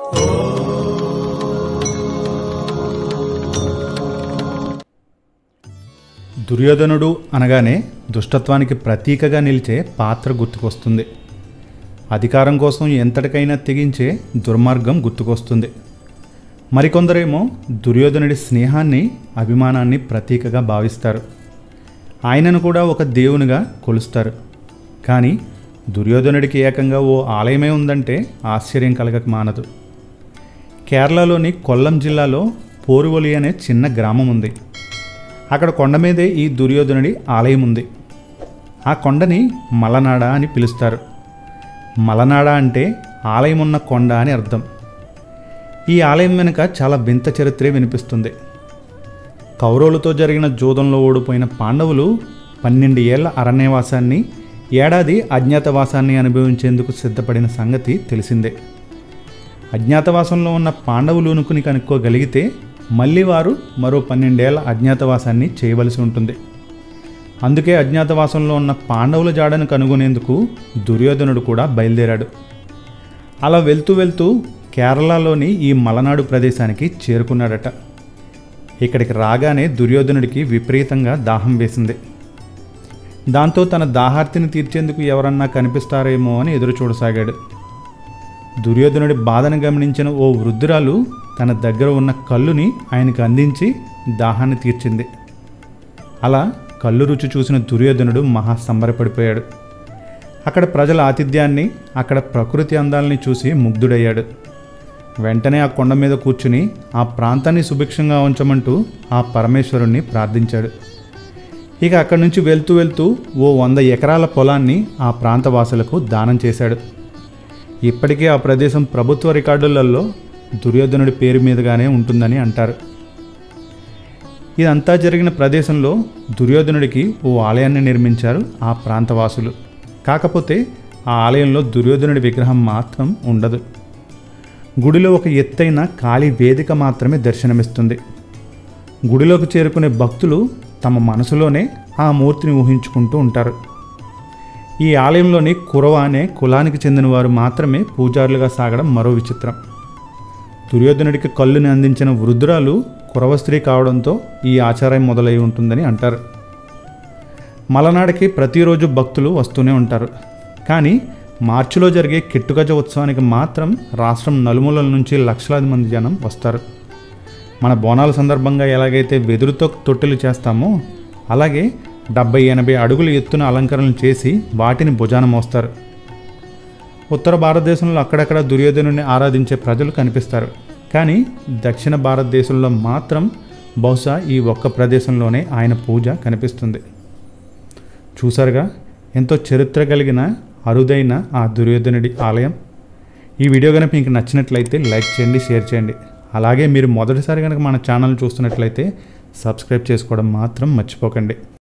దుర్యోధనుడు అనగానే దుష్టత్వానికి ప్రతీకగా నిలిచే పాత్ర గుర్తుకొస్తుంది అధికారం కోసం ఎంతటికైనా తెగించే దుర్మార్గం గుర్తుకొస్తుంది మరికొందరేమో దుర్యోధనుడి స్నేహాన్ని అభిమానాన్ని ప్రతీకగా భావిస్తారు ఆయనను కూడా ఒక దేవునిగా కొలుస్తారు కానీ దుర్యోధనుడికి ఏకంగా ఓ ఆలయమే ఉందంటే ఆశ్చర్యం కలగక మానదు కేరళలోని కొల్లం జిల్లాలో పోరువలి అనే చిన్న గ్రామం ఉంది అక్కడ కొండ మీదే ఈ దుర్యోధనుడి ఆలయం ఉంది ఆ కొండని మలనాడ అని పిలుస్తారు మలనాడ అంటే ఆలయం ఉన్న కొండ అని అర్థం ఈ ఆలయం వెనుక చాలా వింత చరిత్రే వినిపిస్తుంది కౌరవులతో జరిగిన జూదంలో ఓడిపోయిన పాండవులు పన్నెండు ఏళ్ల అరణ్యవాసాన్ని ఏడాది అజ్ఞాతవాసాన్ని అనుభవించేందుకు సిద్ధపడిన సంగతి తెలిసిందే అజ్ఞాతవాసంలో ఉన్న పాండవులునుకుని కనుక్కోగలిగితే మళ్ళీ వారు మరో పన్నెండేళ్ల అజ్ఞాతవాసాన్ని చేయవలసి ఉంటుంది అందుకే అజ్ఞాతవాసంలో ఉన్న పాండవుల జాడను కనుగొనేందుకు దుర్యోధనుడు కూడా బయలుదేరాడు అలా వెళ్తూ వెళ్తూ కేరళలోని ఈ మలనాడు ప్రదేశానికి చేరుకున్నాడట ఇక్కడికి రాగానే దుర్యోధనుడికి విపరీతంగా దాహం వేసింది దాంతో తన దాహార్తిని తీర్చేందుకు ఎవరన్నా కనిపిస్తారేమో అని ఎదురు చూడసాగాడు దుర్యోధనుడి బాధను గమనించిన ఓ వృద్ధురాలు తన దగ్గర ఉన్న కళ్ళుని ఆయనకు అందించి దాహాన్ని తీర్చింది అలా కళ్ళు రుచి చూసిన దుర్యోధనుడు మహా సంబరపడిపోయాడు అక్కడ ప్రజల ఆతిథ్యాన్ని అక్కడ ప్రకృతి అందాలని చూసి ముగ్ధుడయ్యాడు వెంటనే ఆ కొండ మీద కూర్చుని ఆ ప్రాంతాన్ని సుభిక్షంగా ఉంచమంటూ ఆ పరమేశ్వరుణ్ణి ప్రార్థించాడు ఇక అక్కడి నుంచి వెళ్తూ వెళ్తూ ఓ వంద ఎకరాల పొలాన్ని ఆ ప్రాంతవాసులకు దానం చేశాడు ఇప్పటికీ ఆ ప్రదేశం ప్రభుత్వ రికార్డులలో దుర్యోధనుడి పేరు మీదుగానే ఉంటుందని అంటారు ఇదంతా జరిగిన ప్రదేశంలో దుర్యోధనుడికి ఓ ఆలయాన్ని నిర్మించారు ఆ ప్రాంతవాసులు కాకపోతే ఆ ఆలయంలో దుర్యోధనుడి విగ్రహం మాత్రం ఉండదు గుడిలో ఒక ఎత్తైన ఖాళీ వేదిక మాత్రమే దర్శనమిస్తుంది గుడిలోకి చేరుకునే భక్తులు తమ మనసులోనే ఆ మూర్తిని ఊహించుకుంటూ ఉంటారు ఈ ఆలయంలోని కురవ అనే కులానికి చెందిన వారు మాత్రమే పూజారులుగా సాగడం మరో విచిత్రం దుర్యోధనుడికి కళ్ళుని అందించిన వృద్ధురాలు కురవ స్త్రీ కావడంతో ఈ ఆచారం మొదలై ఉంటుందని అంటారు మలనాడికి ప్రతిరోజు భక్తులు వస్తూనే ఉంటారు కానీ మార్చిలో జరిగే కిట్టుగజ ఉత్సవానికి మాత్రం రాష్ట్రం నలుమూలల నుంచి లక్షలాది మంది జనం వస్తారు మన బోనాల సందర్భంగా ఎలాగైతే వెదురుతో తొట్టెలు చేస్తామో అలాగే డెబ్బై ఎనభై అడుగుల ఎత్తున అలంకరణలు చేసి వాటిని భుజాన మోస్తారు ఉత్తర భారతదేశంలో అక్కడక్కడ దుర్యోధనుని ఆరాధించే ప్రజలు కనిపిస్తారు కానీ దక్షిణ భారతదేశంలో మాత్రం బహుశా ఈ ఒక్క ప్రదేశంలోనే ఆయన పూజ కనిపిస్తుంది చూసారుగా ఎంతో చరిత్ర కలిగిన అరుదైన ఆ దుర్యోధనుడి ఆలయం ఈ వీడియో కనుక మీకు నచ్చినట్లయితే లైక్ చేయండి షేర్ చేయండి అలాగే మీరు మొదటిసారి కనుక మన ఛానల్ చూస్తున్నట్లయితే సబ్స్క్రైబ్ చేసుకోవడం మాత్రం మర్చిపోకండి